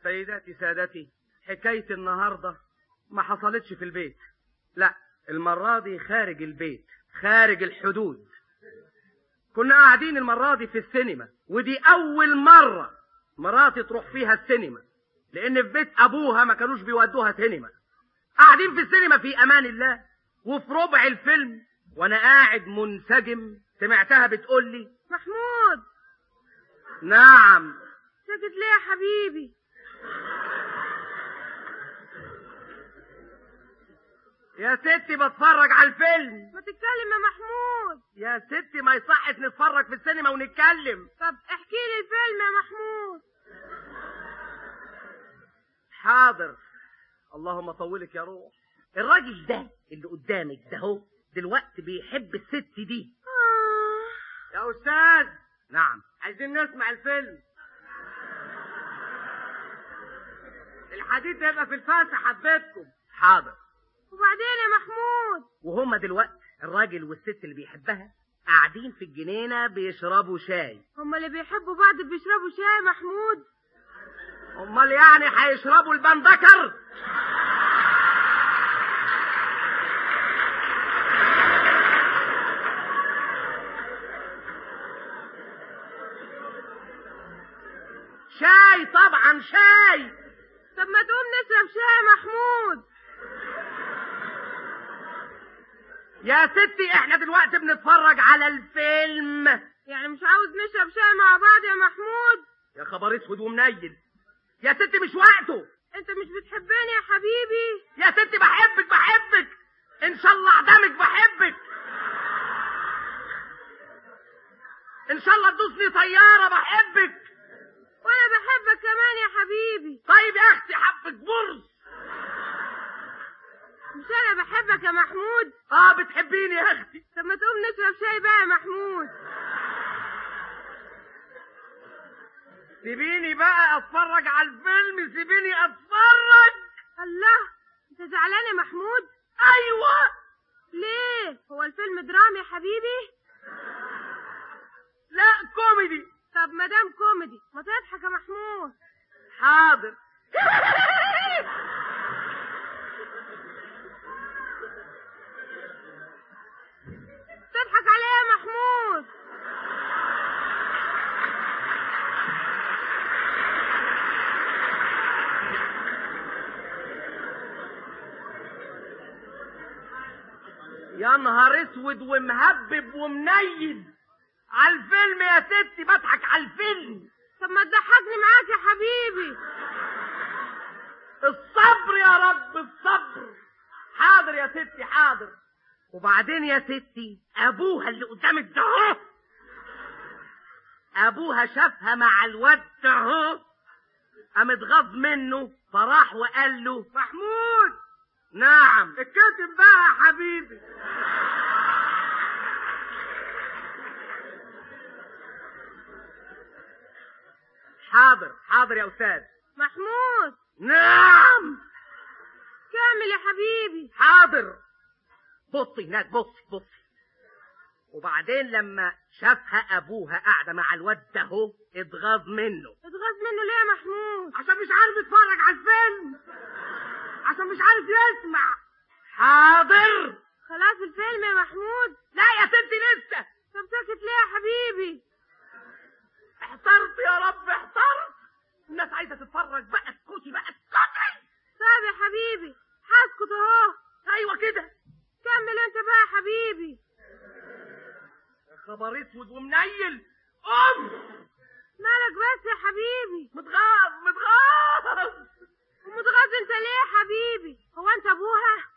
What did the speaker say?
سيداتي سادتي حكاية النهاردة ما حصلتش في البيت لا المرة دي خارج البيت خارج الحدود كنا قاعدين المرة دي في السينما ودي أول مرة مراتي تروح فيها السينما لأن في بيت أبوها ما كانوش بيودوها سينما قاعدين في السينما في أمان الله وفي ربع الفيلم وأنا قاعد منسجم سمعتها بتقول لي محمود نعم ساكت ليه يا حبيبي يا ستي بتفرج على الفيلم ما تتكلم يا محمود يا ستي ما يصحش نتفرج في السينما ونتكلم طب احكي لي الفيلم يا محمود حاضر اللهم طولك يا روح الراجل ده اللي قدامك ده هو دلوقتي بيحب الست دي آه. يا استاذ نعم عايزين نسمع الفيلم الحديث ده يبقى في الفاسة حبيتكم حاضر وبعدين يا محمود وهما دلوقتي الراجل والست اللي بيحبها قاعدين في الجنينة بيشربوا شاي هما اللي بيحبوا بعض بيشربوا شاي يا محمود امال يعني هيشربوا البندكر شاي طبعا شاي طب ما تقوم نشرب شاي يا محمود يا ستي احنا دلوقتي بنتفرج على الفيلم يعني مش عاوز نشرب شاي مع بعض يا محمود يا خبر اسود ومنيل يا ستي مش وقته انت مش بتحبني يا حبيبي يا ستي بحبك بحبك ان شاء الله اعدمك بحبك ان شاء الله تدوسني طيارة بحبك وانا بحبك كمان يا حبيبي طيب يا اختي حبك برص مش انا بحبك يا محمود اه بتحبيني يا اختي طب ما تقوم نشرب شاي بقى يا محمود سيبيني بقى اتفرج على الفيلم سيبيني اتفرج الله انت زعلان يا محمود ايوه ليه هو الفيلم درامي يا حبيبي لا كوميدي طب ما دام كوميدي ما تضحك يا محمود حاضر تضحك عليه يا محمود يا نهار اسود ومهبب ومنيل على الفيلم يا ستي بضحك على الفيلم طب ما تضحكني معاك يا حبيبي الصبر يا رب الصبر حاضر يا ستي حاضر وبعدين يا ستي ابوها اللي قدامك ده اهو ابوها شافها مع الواد ده اهو قام اتغاظ منه فراح وقال له محمود نعم اتكتم بقى يا حبيبي حاضر حاضر يا استاذ محمود نعم كامل يا حبيبي حاضر بصي هناك بصي بصي وبعدين لما شافها ابوها قاعده مع الواد ده اهو اتغاظ منه اتغاظ منه ليه يا محمود عشان مش عارف يتفرج على الفيلم عشان مش عارف يسمع حاضر خلاص الفيلم يا محمود لا يا ستي لسه طب ساكت ليه يا حبيبي احترت يا رب احترت الناس عايزه تتفرج بقى اسكتي بقى اسكتي طب يا حبيبي هسكت اهو ايوه كده كمل انت بقى يا حبيبي يا خبر اسود ومنيل ام مالك بس يا حبيبي متغاظ متغاظ ومتغاظ انت ليه يا حبيبي هو انت ابوها